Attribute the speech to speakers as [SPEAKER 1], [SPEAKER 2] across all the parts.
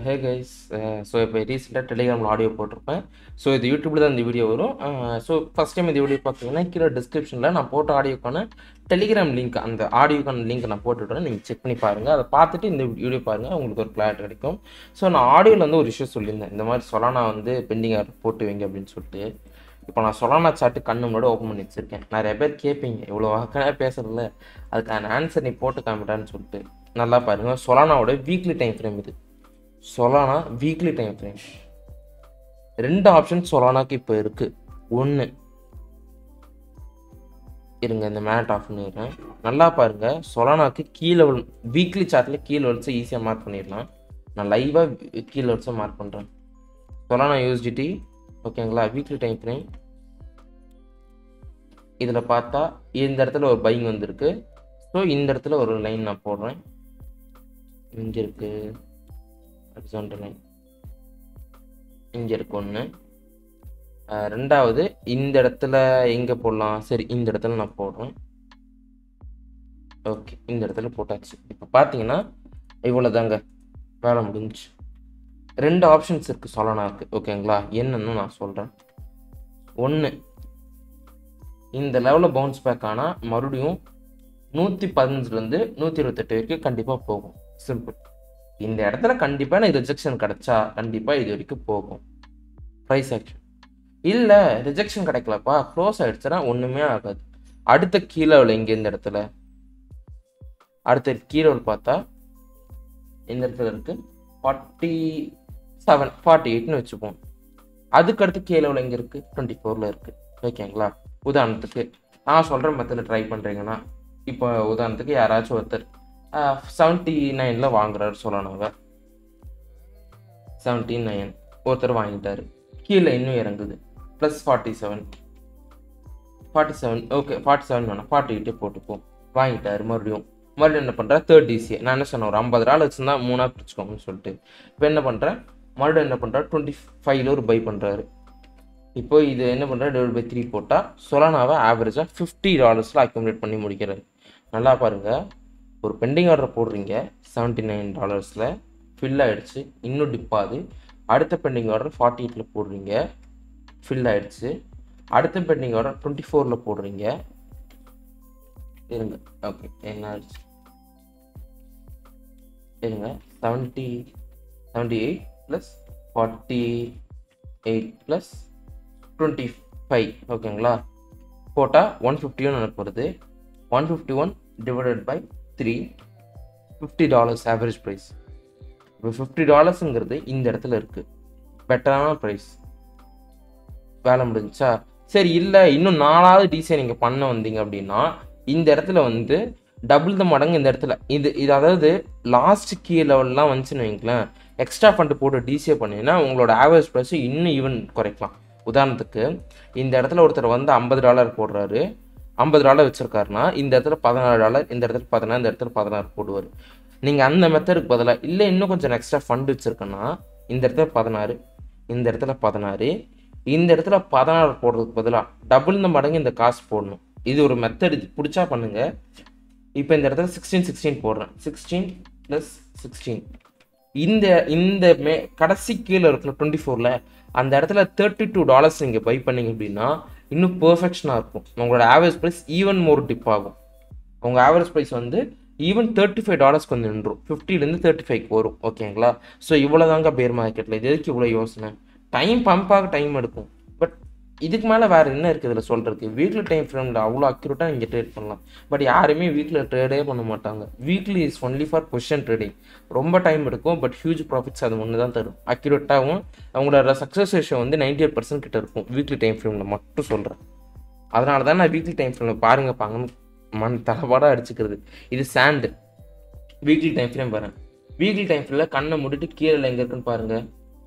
[SPEAKER 1] Hey guys so இப்போ ரீசெண்டாக டெலிகிராமில் ஆடியோ போட்டிருப்பேன் ஸோ இது யூடியூப்பில் தான் இந்த வீடியோ வரும் ஸோ ஃபஸ்ட் டைம் இந்த வீடியோ பார்த்தீங்கன்னா கீழே டிஸ்கிரிப்ஷனில் நான் போட்ட ஆடியோக்கான டெலிகிராம் லிங்க் அந்த ஆடியோக்கான லிங்க் நான் போட்டுவிட்றேன் நீங்கள் செக் பண்ணி பாருங்கள் அதை பார்த்துட்டு இந்த வீடியோ பாருங்கள் உங்களுக்கு ஒரு கிளாரிட்டி கிடைக்கும் ஸோ நான் ஆடியோவில் வந்து ஒரு விஷயம் சொல்லியிருந்தேன் இந்த மாதிரி சொலானா வந்து பெண்டிங் ஆர்டர் போட்டு வைங்க அப்படின்னு சொல்லிட்டு இப்போ நான் சொலானா சாட்டு கண்ணு முன்னாடி ஓப்பன் பண்ணி வச்சிருக்கேன் நிறைய பேர் கேட்பீங்க இவ்வளோ வாக்காக பேசுறதில்ல அதுக்கான ஆன்சர் நீ போட்டு காமிட்டான்னு சொல்லிட்டு நல்லா பாருங்க சொலானாவோட வீக்லி டைம் ஃப்ரேம் இது சொலானா வீக்லி டைம் ஃப்ரேம் ரெண்டு ஆப்ஷன் சொலானாக்கு இப்போ இருக்கு ஒன்று இருங்க இந்த மேட் ஆஃப் பண்ணிடுறேன் நல்லா பாருங்க சொலானாக்கு கீழே வீக்லி சார்ட்டில் கீழே வச்சு ஈஸியாக மார்க் பண்ணிடலாம் நான் லைவாக கீழே வச்சு மார்க் பண்ணுறேன் சொலானா யூஎஸ்டிடி ஓகேங்களா வீக்லி டைம் ஃப்ரேம் இதில் பார்த்தா இந்த இடத்துல ஒரு பைங் வந்திருக்கு ஸோ இந்த இடத்துல ஒரு லைன் நான் போடுறேன் இங்கே இருக்கு ஹரிசாண்டல் லைன் இங்கே இருக்கு ஒன்று ரெண்டாவது இந்த இடத்துல எங்கே போடலாம் சரி இந்த இடத்துல நான் போடுறேன் ஓகே இந்த இடத்துல போட்டாச்சு இப்போ பார்த்தீங்கன்னா இவ்வளோ தாங்க வேலை முடிஞ்சு ரெண்டு ஆப்ஷன்ஸ் இருக்குது சொல்லனாக்கு ஓகேங்களா என்னன்னு நான் சொல்கிறேன் ஒன்று இந்த லெவலில் பவுன்ஸ் பேக் ஆனால் மறுபடியும் நூற்றி பதினஞ்சுலேருந்து நூற்றி இருபத்தெட்டு வரைக்கும் கண்டிப்பாக போகும் சிம்பிள் இந்த இடத்துல கண்டிப்பாக எனக்கு ரிஜெக்ஷன் கிடைச்சா கண்டிப்பாக இது வரைக்கும் போகும் ப்ரைஸ் ஆக்ஷன் இல்லை ரிஜெக்ஷன் கிடைக்கலப்பா க்ளோஸ் ஆகிடுச்சுன்னா ஒன்றுமே ஆகாது அடுத்த கீழே இங்கே இந்த இடத்துல அடுத்த கீழே பார்த்தா இந்த இடத்துல இருக்கு ஃபார்ட்டி செவன் ஃபார்ட்டி எயிட்னு வச்சுப்போம் அதுக்கு அடுத்து கீழே இங்கே இருக்குது டுவெண்ட்டி ஃபோரில் இருக்குது ஓகேங்களா உதாரணத்துக்கு நான் சொல்கிற மெத்தடில் ட்ரை பண்ணுறீங்கன்னா இப்போ உதாரணத்துக்கு யாராச்சும் ஒருத்தர் செவன்ட்டி நைனில் வாங்குறாரு சொல்லணுங்க செவன்ட்டி நைன் ஒருத்தர் வாங்கிட்டாரு கீழே இன்னும் இறங்குது plus forty seven forty seven okay forty seven வேணாம் ஃபார்ட்டி எயிட்டே போட்டுப்போம் வாங்கிட்டாரு மறுபடியும் மறுபடியும் என்ன பண்ணுறேன் தேர்ட் டிசிஏ நான் என்ன சொன்னேன் ஒரு ஐம்பது நாள் வச்சுருந்தா மூணாக பிரிச்சுக்கோங்கன்னு சொல்லிட்டு இப்போ என்ன பண்ணுறேன் மறுபடியும் என்ன பண்ணுறா டுவெண்ட்டி ஃபைவ்ல ஒரு பை பண்ணுறாரு இப்போ இது என்ன பண்ணுறா டிவைட் பை த்ரீ போட்டால் சொலானாவை ஆவரேஜாக ஃபிஃப்டி டாலர்ஸில் அக்யூமுலேட் பண்ணி முடிக்கிறாரு நல்லா பாருங்கள் ஒரு பெண்டிங் ஆர்டர் போடுறீங்க செவன்ட்டி நைன் டாலர்ஸில் ஃபில் ஆகிடுச்சு இன்னும் டிப்பாது அடுத்த பெண்டிங் ஆர்டர் ஃபார்ட்டி எயிட்டில் போடுறீங்க ஃபில் ஆகிடுச்சு அடுத்த பெண்டிங் ஆர்டர் டுவெண்ட்டி ஃபோரில் போடுறீங்க இருங்க ஓகே என்ன ஆயிடுச்சு இருங்க seventy seventy eight plus forty eight plus twenty five ஓகேங்களா போட்டால் ஒன் ஃபிஃப்டி ஒன் எனக்கு வருது one fifty one divided by three fifty dollars average price இப்போ ஃபிஃப்டி டாலர்ஸுங்கிறது இந்த இடத்துல இருக்குது பெட்டரான ப்ரைஸ் வேலை முடிஞ்சா சரி இல்லை இன்னும் நாலாவது டிசை நீங்கள் பண்ண வந்தீங்க அப்படின்னா இந்த இடத்துல வந்து டபுள் த மடங்கு இந்த இடத்துல இது இது அதாவது லாஸ்ட் கீ லெவல்லாம் வந்துச்சுன்னு வைங்களேன் எக்ஸ்ட்ரா ஃபண்டு போட்டு டிசிஏ பண்ணிங்கன்னா உங்களோட ஆவரேஜ் ப்ரைஸ் இன்னும் ஈவன் குறைக்கலாம் உதாரணத்துக்கு இந்த இடத்துல ஒருத்தர் வந்து ஐம்பது டாலர் போடுறாரு ஐம்பது டாலர் வச்சுருக்காருன்னா இந்த இடத்துல பதினாறு டாலர் இந்த இடத்துல பதினாறு இந்த இடத்துல பதினாறு போடுவார் நீங்கள் அந்த மெத்தடுக்கு பதிலாக இல்லை இன்னும் கொஞ்சம் எக்ஸ்ட்ரா ஃபண்ட் வச்சுருக்கேன்னா இந்த இடத்துல பதினாறு இந்த இடத்துல பதினாறு இந்த இடத்துல பதினாறு போடுறதுக்கு பதிலாக டபுள் இந்த மடங்கு இந்த காசு போடணும் இது ஒரு மெத்தட் இது பிடிச்சா பண்ணுங்க இப்போ இந்த இடத்துல சிக்ஸ்டீன் சிக்ஸ்டீன் போடுறேன் சிக்ஸ்டீன் ப்ளஸ் சிக்ஸ்டீன் இந்த இந்த மே கடைசி கீழே இருக்கிற டுவெண்ட்டி ஃபோரில் அந்த இடத்துல தேர்ட்டி டூ டாலர்ஸ் நீங்கள் பை பண்ணீங்க அப்படின்னா இன்னும் பர்ஃபெக்ஷனாக இருக்கும் உங்களோட average price even more dip ஆகும் உங்கள் ஆவரேஜ் ப்ரைஸ் வந்து ஈவன் தேர்ட்டி ஃபைவ் டாலர்ஸ் கொஞ்சம் நின்றும் ஃபிஃப்டிலேருந்து தேர்ட்டி ஃபைவ்க்கு வரும் ஓகேங்களா ஸோ இவ்வளோ தாங்க பேர் மார்க்கெட்டில் இது எதுக்கு இவ்வளோ யோசனை டைம் பம்பாக டைம் எடுக்கும் பட் இதுக்கு மேலே வேறு என்ன இருக்குது இதில் சொல்கிறதுக்கு வீக்லி டைம் ஃப்ரேமில் அவ்வளோ அக்யூரேட்டாக நீங்கள் ட்ரேட் பண்ணலாம் பட் யாருமே வீக்கில் ட்ரேடே பண்ண மாட்டாங்க weekly is only for position trading ரொம்ப டைம் எடுக்கும் பட் ஹியூஜ் ப்ராஃபிட்ஸ் அது ஒன்று தான் தரும் அக்யூரேட்டாகவும் அவங்களோட சக்ஸஸ் ரேஷியோ வந்து நைன்டி எயிட் பர்சன்ட் கிட்ட இருக்கும் வீக்லி டைம் ஃப்ரேமில் மட்டும் சொல்கிறேன் அதனால தான் நான் வீக்லி டைம் ஃப்ரேமில் பாருங்க பாங்கன்னு மண் தலைப்பாடாக அடிச்சுக்கிறது இது சாண்டு வீக்லி டைம் ஃப்ரேம் பாருங்க வீக்லி டைம் ஃப்ரேமில் கண்ணை மூடிட்டு கீழே எங்கே இருக்குன்னு பாருங்கள்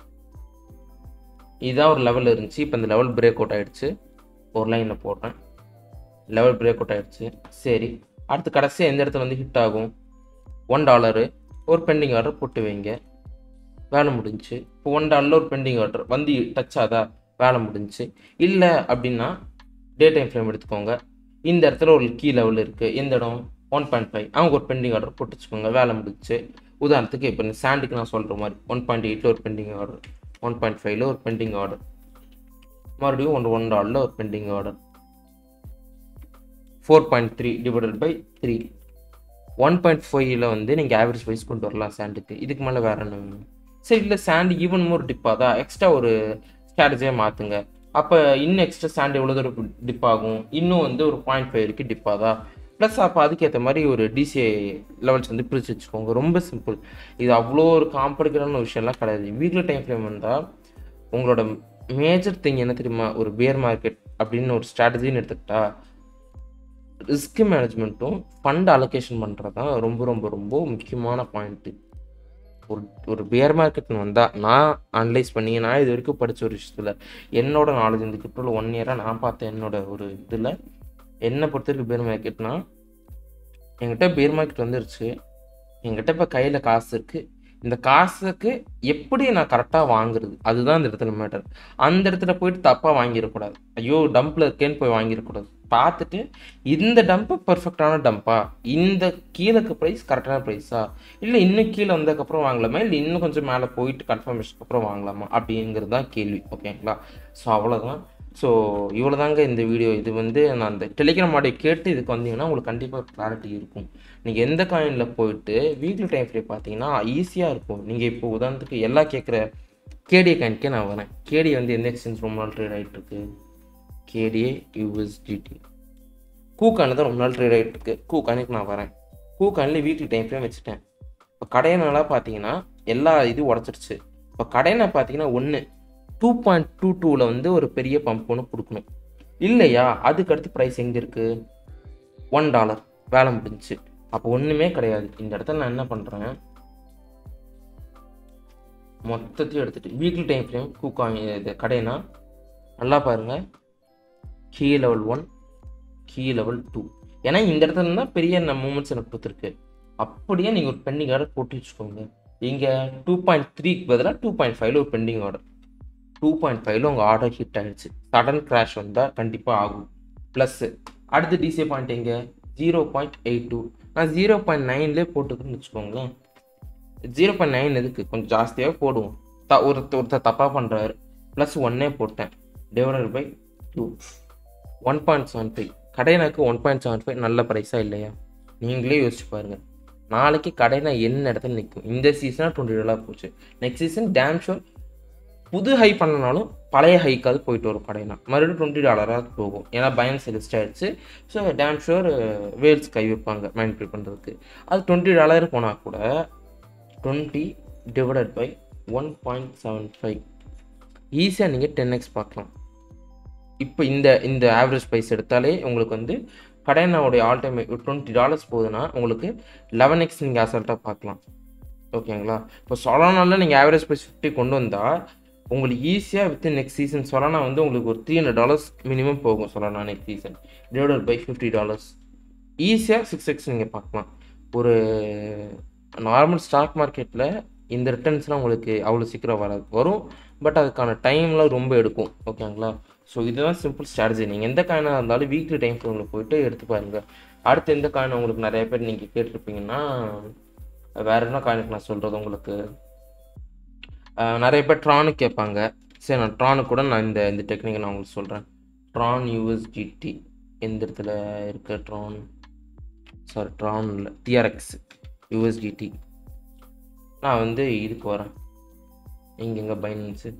[SPEAKER 1] இதுதான் ஒரு லெவல் இருந்துச்சு இப்போ இந்த லெவல் பிரேக் அவுட் ஆகிடுச்சு ஒரு லைனில் போடுறேன் லெவல் பிரேக் அவுட் ஆகிடுச்சு சரி அடுத்து கடைசியாக எந்த இடத்துல வந்து ஹிட் ஆகும் ஒன் டாலரு ஒரு பெண்டிங் ஆர்டர் போட்டு வைங்க வேலை முடிஞ்சு இப்போ ஒன் டாலரில் ஒரு பெண்டிங் ஆர்டர் வந்து டச் ஆதா வேலை முடிஞ்சு இல்லை அப்படின்னா டே டைம் ஃப்ரேம் எடுத்துக்கோங்க இந்த இடத்துல ஒரு கீ லெவல் இருக்குது எந்த இடம் ஒன் பாயிண்ட் ஃபைவ் அவங்க ஒரு பெண்டிங் ஆர்டர் போட்டு வச்சுக்கோங்க வேலை முடிச்சு உதாரணத்துக்கு இப்போ இந்த சாண்டுக்கு நான் சொல்கிற மாதிரி ஒன் பாயிண்ட் எயிட்டில் ஒரு பெண்டிங் ஆர்டர் ஒன் பாயிண்ட் ஃபைவ்ல ஒரு பெண்டிங் ஆர்டர் மறுபடியும் ஒன் ஒன் டாலரில் ஒரு pending order four point three divided by three one point ஃபைவ்ல வந்து நீங்கள் ஆவரேஜ் ப்ரைஸ் கொண்டு வரலாம் சாண்டுக்கு இதுக்கு மேலே வேற என்ன வேணும் சரி இல்லை சாண்ட் ஈவன் மோர் டிப்பாதா எக்ஸ்ட்ரா ஒரு ஸ்ட்ராட்டஜியாக மாற்றுங்க அப்போ இன்னும் எக்ஸ்ட்ரா சாண்ட் எவ்வளோ தூரம் டிப் ஆகும் இன்னும் வந்து ஒரு பாயிண்ட் ஃபைவ் வரைக்கும் டிப் ஆதா ப்ளஸ் அப்போ அதுக்கேற்ற மாதிரி ஒரு டிசிஐ லெவல்ஸ் வந்து பிரித்து வச்சுக்கோங்க ரொம்ப சிம்பிள் இது அவ்வளோ ஒரு காம்ப்ளிகேட்டான விஷயம்லாம் கிடையாது வீக்லி டைம் ஃப்ரேம் வந்தால் உங்களோட மேஜர் திங் என்ன தெரியுமா ஒரு பியர் மார்க்கெட் அப்படின்னு ஒரு ஸ்ட்ராட்டஜின்னு எடுத்துக்கிட்டா ரிஸ்க் மேனேஜ்மெண்ட்டும் ஃபண்ட் அலோகேஷன் பண்ணுறது தான் ரொம்ப ரொம்ப ரொம்ப முக்கியமான பாயிண்ட்டு ஒரு ஒரு பியர் மார்க்கெட்னு வந்தால் நான் அனலைஸ் பண்ணி நான் இது வரைக்கும் படித்த ஒரு விஷயத்தில் என்னோட நாலேஜ் இந்த கிரிப்டோவில் ஒன் இயராக நான் பார்த்த என்னோட ஒரு இதில் என்னை பொறுத்த வரைக்கும் பியர் மார்க்கெட்னா என்கிட்ட பியர் மார்க்கெட் வந்துருச்சு என்கிட்ட இப்போ கையில் காசு இருக்குது இந்த காசுக்கு எப்படி நான் கரெக்டாக வாங்குறது அதுதான் இந்த இடத்துல மேட்டர் அந்த இடத்துல போயிட்டு தப்பாக வாங்கிடக்கூடாது ஐயோ டம்பில் இருக்கேன்னு போய் வாங்கிடக்கூடாது பார்த்துட்டு இந்த டம்ப்பு பர்ஃபெக்டான டம்பா இந்த கீழக்கு ப்ரைஸ் கரெக்டான ப்ரைஸா இல்லை இன்னும் கீழே வந்ததுக்கப்புறம் வாங்கலாமா இல்லை இன்னும் கொஞ்சம் மேலே போயிட்டு கன்ஃபர்மேஷனுக்கு அப்புறம் வாங்கலாமா அப்படிங்கிறது தான் கேள்வி ஓகேங்களா ஸோ அவ்வளோதான் ஸோ இவ்வளோ தாங்க இந்த வீடியோ இது வந்து நான் அந்த டெலிகிராம் ஆடியோ கேட்டு இதுக்கு வந்தீங்கன்னா உங்களுக்கு கண்டிப்பாக கிளாரிட்டி இருக்கும் நீங்கள் எந்த காயினில் போயிட்டு வீக்லி டைம் ஃப்ரே பார்த்தீங்கன்னா ஈஸியாக இருக்கும் நீங்கள் இப்போ உதாரணத்துக்கு எல்லா கேட்குற கேடிஏ காயின்க்கே நான் வரேன் கேடி வந்து எந்த எக்ஸ்சேஞ்ச் ரொம்ப நாள் ட்ரேட் ஆகிட்டு இருக்கு கேடிஏ யூஎஸ்டிடி கூக்கான தான் ரொம்ப நாள் ட்ரேட் ஆகிட்டு இருக்கு கூக்கானுக்கு நான் வரேன் கூக்கானில் வீக்லி டைம் ஃப்ரேம் வச்சுட்டேன் இப்போ கடையினால பார்த்தீங்கன்னா எல்லா இது உடச்சிருச்சு இப்போ கடையினா பார்த்தீங்கன்னா ஒன்று டூ பாயிண்ட் டூ டூவில் வந்து ஒரு பெரிய பம்ப் ஒன்று கொடுக்கணும் இல்லையா அதுக்கு அடுத்து ப்ரைஸ் எங்கே இருக்குது ஒன் டாலர் வேலை முடிஞ்சுச்சு அப்போ ஒன்றுமே கிடையாது இந்த இடத்துல நான் என்ன பண்ணுறேன் மொத்தத்தையும் எடுத்துட்டு வீக்லி டைம் ஃப்ரேம் கூக்காங்க இது கடைனா நல்லா பாருங்கள் key level one key level two ஏன்னா இந்த இடத்துல தான் பெரிய மூமெண்ட்ஸ் எனக்கு கொடுத்துருக்கு அப்படியே நீங்கள் ஒரு பெண்டிங் ஆர்டர் போட்டு வச்சுக்கோங்க இங்கே டூ பாயிண்ட் த்ரீக்கு பதிலாக டூ பாயிண்ட் ஃபைவ்ல ஒரு பெண்டிங் ஆர்டர் டூ பாயிண்ட் ஃபைவ்ல உங்கள் ஆர்டர் ஹிட் ஆகிடுச்சு சடன் கிராஷ் வந்தால் கண்டிப்பாக ஆகும் ப்ளஸ்ஸு அடுத்து டிசிஏ பாயிண்ட் எங்கே ஜீரோ பாயிண்ட் எயிட் டூ நான் ஜீரோ பாயிண்ட் நைன்லேயே போட்டுக்கிறேன்னு வச்சுக்கோங்களேன் ஜீரோ பாயிண்ட் நைன் எதுக்கு கொஞ்சம் ஜாஸ்தியாக போடுவோம் த ஒருத்தர் ஒருத்தர் தப்பாக பண்ணுறாரு ப்ளஸ் ஒன்னே போட்டேன் divided by two one point seven five கடைனாக்கு ஒன் பாயிண்ட் செவன் ஃபைவ் நல்ல ப்ரைஸாக இல்லையா நீங்களே யோசிச்சு பாருங்கள் நாளைக்கு கடைனா என்ன இடத்துல நிற்கும் இந்த சீசனாக டுவெண்ட்டி டாலர் போச்சு நெக்ஸ்ட் சீசன் டேம் ஷோர் புது ஹை பண்ணனாலும் பழைய ஹைக்காவது போயிட்டு வரும் கடைனா மறுபடியும் டுவெண்ட்டி டாலராக போகும் ஏன்னா பயன் செலிஸ்ட் ஆயிடுச்சு ஸோ டேம் ஷோர் வேல்ஸ் கை வைப்பாங்க மேனிபுலேட் பண்ணுறதுக்கு அது டுவெண்ட்டி டாலர் போனால் கூட twenty divided by one point seven five ஈஸியாக நீங்கள் டென் எக்ஸ் பார்க்கலாம் இப்போ இந்த இந்த ஆவரேஜ் ப்ரைஸ் எடுத்தாலே உங்களுக்கு வந்து கடைனாவுடைய ஆல் டைம் டுவெண்ட்டி டாலர்ஸ் போகுதுன்னா உங்களுக்கு லெவன் எக்ஸ் நீங்கள் அசல்ட்டாக பார்க்கலாம் ஓகேங்களா இப்போ சொலானாவில் நீங்கள் ஆவரேஜ் ப்ரைஸ் ஃபிஃப்டி கொண்டு வந்தால் உங்களுக்கு ஈஸியாக வித் நெக்ஸ்ட் சீசன் சொலானா வந்து உங்களுக்கு ஒரு த்ரீ ஹண்ட்ரட் டாலர்ஸ் மினிமம் போகும் Solana next season divided by fifty dollars ஈஸியாக சிக்ஸ் எக்ஸ் நீங்கள் பார்க்கலாம் ஒரு நார்மல் ஸ்டாக் மார்க்கெட்டில் இந்த ரிட்டர்ன்ஸ்லாம் உங்களுக்கு அவ்வளோ சீக்கிரம் வராது வரும் பட் அதுக்கான டைம்லாம் ரொம்ப எடுக்கும் ஓகேங்களா ஸோ இதுதான் சிம்பிள் ஸ்ட்ராட்டஜி நீங்கள் எந்த காயினாக இருந்தாலும் வீக்லி டைம் ஃப்ரேமில் போயிட்டு எடுத்து பாருங்கள் அடுத்து எந்த காயின் உங்களுக்கு நிறைய பேர் நீங்கள் கேட்டிருப்பீங்கன்னா வேறு என்ன காயினுக்கு நான் சொல்கிறது உங்களுக்கு நிறைய பேர் ட்ரானுக்கு கேட்பாங்க சரி நான் ட்ரானுக்கு கூட நான் இந்த இந்த டெக்னிக்கை நான் உங்களுக்கு சொல்கிறேன் ட்ரான் யூஎஸ்டிடி எந்த இடத்துல இருக்க ட்ரான் சாரி ட்ரான் இல்லை டிஆர்எக்ஸ் யூஎஸ்டிடி நான் வந்து இதுக்கு வரேன் இங்கே எங்கே பைனன்ஸு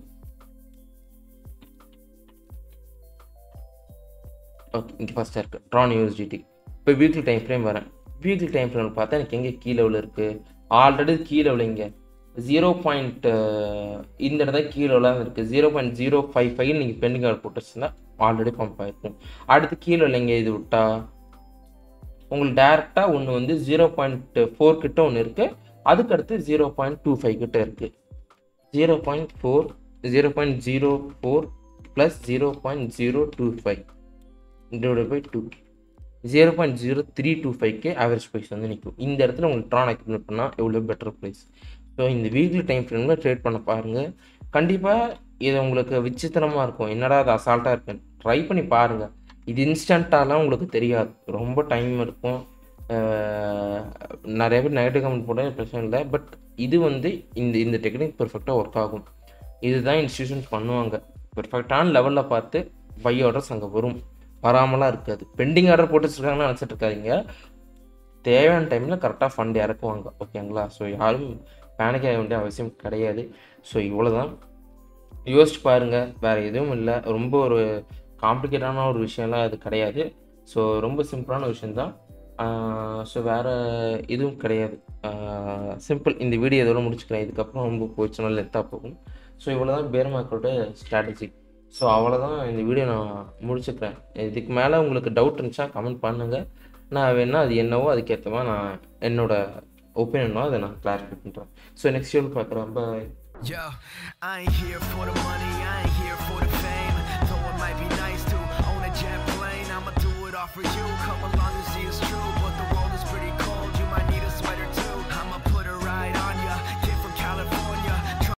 [SPEAKER 1] ஓகே இங்கே ஃபஸ்ட்டாக இருக்குது ட்ரான் யூஎஸ்டிடி இப்போ வீக்லி டைம் ஃப்ரேம் வரேன் வீக்லி டைம் ஃப்ரேம் பார்த்தா எனக்கு எங்கே கீ லெவல் இருக்குது ஆல்ரெடி கீ லெவல் இங்கே ஜீரோ பாயிண்ட் இந்த இடத்துல கீ லெவலாக இருக்குது zero point zero five five நீங்கள் பெண்டிங் கார்டு போட்டு வச்சுருந்தா ஆல்ரெடி பம்ப் ஆகிருக்கும் அடுத்து கீழே இங்கே இது விட்டா உங்களுக்கு டேரெக்டாக ஒன்று வந்து ஜீரோ பாயிண்ட் ஃபோர் கிட்ட ஒன்று இருக்குது அதுக்கடுத்து ஜீரோ பாயிண்ட் டூ ஃபைவ் கிட்ட இருக்குது zero point four zero point zero four plus zero point zero two five divide by two zero point zero three two ஃபைவ்க்கு ஆவரேஜ் ப்ரைஸ் வந்து நிற்கும் இந்த இடத்துல உங்களுக்கு ட்ரான் அக்யூமுலேட் பண்ணால் எவ்வளோ பெட்டர் ப்ரைஸ் ஸோ இந்த வீக்லி டைம் ஃப்ரேமில் ட்ரேட் பண்ண பாருங்கள் கண்டிப்பாக இது உங்களுக்கு விசித்திரமாக இருக்கும் என்னடா அது அசால்ட்டாக இருக்குன்னு ட்ரை பண்ணி பாருங்கள் இது இன்ஸ்டண்ட்டாலாம் உங்களுக்கு தெரியாது ரொம்ப டைம் இருக்கும் அஹ், நிறைய பேர் நெகட்டிவ் கமெண்ட் போட பிரச்சனை இல்லை பட் இது வந்து இந்த இந்த டெக்னிக் பெர்ஃபெக்டாக ஒர்க் ஆகும் இதுதான் இன்ஸ்டியூஷன்ஸ் பண்ணுவாங்க பெர்ஃபெக்டான லெவலில் பார்த்து பை ஆர்டர்ஸ் அங்கே வரும் வராமலாம் இருக்காது பெண்டிங் ஆர்டர் போட்டு வச்சிருக்காங்கன்னு நினச்சிட்டு இருக்காதீங்க தேவையான டைமில் கரெக்டாக ஃபண்ட் இறக்குவாங்க ஓகேங்களா ஸோ யாரும் பேனிக் ஆக வேண்டிய அவசியம் கிடையாது ஸோ இவ்வளோ தான் யோசிச்சு பாருங்கள் வேறு எதுவும் இல்லை ரொம்ப ஒரு காம்ப்ளிகேட்டான ஒரு விஷயம்லாம் அது கிடையாது ஸோ ரொம்ப சிம்பிளான விஷயந்தான் ஸோ வேறு எதுவும் கிடையாது சிம்பிள் இந்த வீடியோ இதோட முடிச்சுக்கிறேன் இதுக்கப்புறம் ரொம்ப போச்சுன்னா லென்த்தாக போகும் ஸோ இவ்வளோ தான் பேர் மார்க்கோட ஸ்ட்ராட்டஜி ஸோ அவ்வளோதான் இந்த வீடியோ நான் முடிச்சுக்கிறேன் இதுக்கு மேலே உங்களுக்கு டவுட் இருந்துச்சா கமெண்ட் பண்ணுங்கள் நான் வேணால் அது என்னவோ அதுக்கேற்ற மாதிரி நான் என்னோட ஒப்பீனியனோ அதை நான் கிளாரிஃபை பண்ணுறேன் ஸோ நெக்ஸ்ட் வீடியோ பார்க்குறேன் பாய்
[SPEAKER 2] Yo, I ain't here for the money, I ain't here for the fame. Though it might be nice to own a jet plane, I'ma do it all for you. Come along and see it's true.